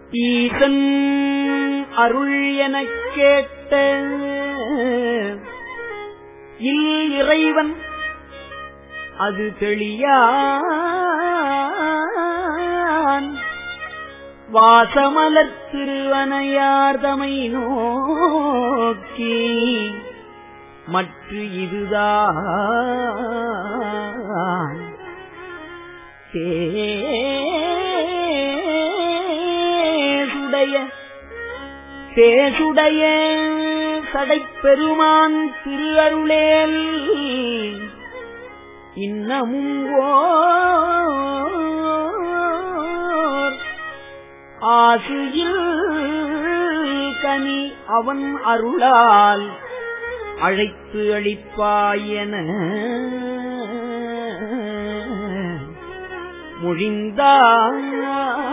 ஈசன் அருள் எனக் கேட்ட இல் இறைவன் அது தெளியான் வாசமலர் திருவனையார்தமை நோக்கி மற்ற இதுதான் சேசுடைய சேசுடைய சடைப்பெருமான் திருஅருளேல் இன்னமும் ஓர் ஆசியில் கனி அவன் அருளால் அழைத்து அளிப்பாயன மொழிந்தார்